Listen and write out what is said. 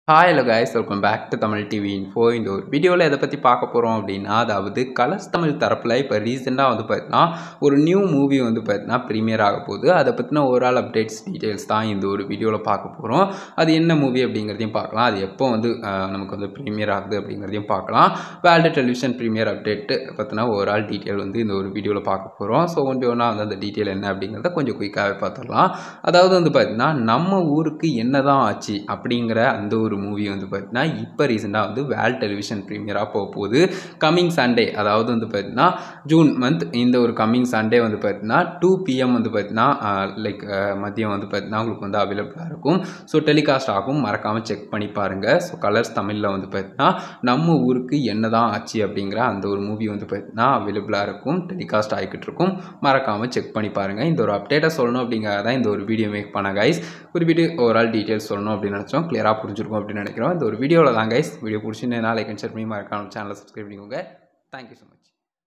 hi hello guys welcome back to Tamil TV info இந்த ஒரு வீடியோவில் எதை பற்றி பார்க்க போகிறோம் அப்படின்னா அதாவது கலர்ஸ் தமிழ் தரப்பில் இப்போ ரீசெண்டாக வந்து பார்த்தீங்கன்னா ஒரு நியூ மூவி வந்து பார்த்தீங்கன்னா ப்ரீமியர் ஆக போகுது அதை பற்றின ஓவரால் அப்டேட்ஸ் டீட்டெயில்ஸ் தான் இந்த ஒரு வீடியோவில் பார்க்க போகிறோம் அது என்ன மூவி அப்படிங்கிறதையும் பார்க்கலாம் அது எப்போ வந்து அஹ், நமக்கு வந்து ப்ரீமியர் ஆகுது அப்படிங்கிறதையும் பார்க்கலாம் வேர்ல்டு டெலிவிஷன் ப்ரீமியர் அப்டேட்டு பற்றின ஓவரால் டீட்டெயில் வந்து இந்த ஒரு வீடியோவில் பார்க்க போகிறோம் ஸோ ஒன் ஒன்றா வந்து அந்த டீட்டெயில் என்ன அப்படிங்கிறத கொஞ்சம் குயிக்காகவே பார்த்துடலாம் அதாவது வந்து பார்த்திங்கன்னா நம்ம ஊருக்கு என்னதான் ஆச்சு அப்படிங்கிற அந்த ஒரு மூவி வந்து பார்த்திங்கன்னா இப்போ ரீசெண்டாக வந்து வேல் டெலிவிஷன் ப்ரீமியராக போக போகுது கம்மிங் சண்டே அதாவது வந்து பார்த்திங்கன்னா ஜூன் மந்த் இந்த ஒரு கம்மிங் சண்டே வந்து பார்த்திங்கன்னா டூ பிஎம் வந்து பார்த்திங்கன்னா லைக் மதியம் வந்து பார்த்திங்கன்னா உங்களுக்கு வந்து அவைலபிளாக இருக்கும் ஸோ டெலிகாஸ்ட் ஆகும் மறக்காமல் செக் பண்ணி பாருங்கள் ஸோ கலர்ஸ் தமிழில் வந்து பார்த்திங்கன்னா நம்ம ஊருக்கு என்னதான் ஆச்சு அப்படிங்கிற அந்த ஒரு மூவி வந்து பார்த்திங்கன்னா அவைலபிளாக இருக்கும் டெலிகாஸ்ட் ஆகிக்கிட்டு இருக்கும் மறக்காமல் செக் பண்ணி பாருங்கள் இந்த ஒரு அப்டேட்டை சொல்லணும் அப்படிங்கிறத தான் இந்த ஒரு வீடியோ மேக் பண்ண கைஸ் குறிப்பிட்டு ஓவரால் டீட்டெயில்ஸ் சொல்லணும் அப்படின்னு நினச்சோம் கிளியராக புரிஞ்சிருக்கும் அப்படின்னு நினைக்கிறோம் இந்த ஒரு வீடியோவில் தான் கைஸ் வீடியோ பிடிச்சிருந்தேன்னா லைக் அண்ட் ஷேர் பண்ணி மறக்காம சேனலை சப்ஸ்கிரைப் பண்ணிக்கோங்க தேங்க்யூ ஸோ மச்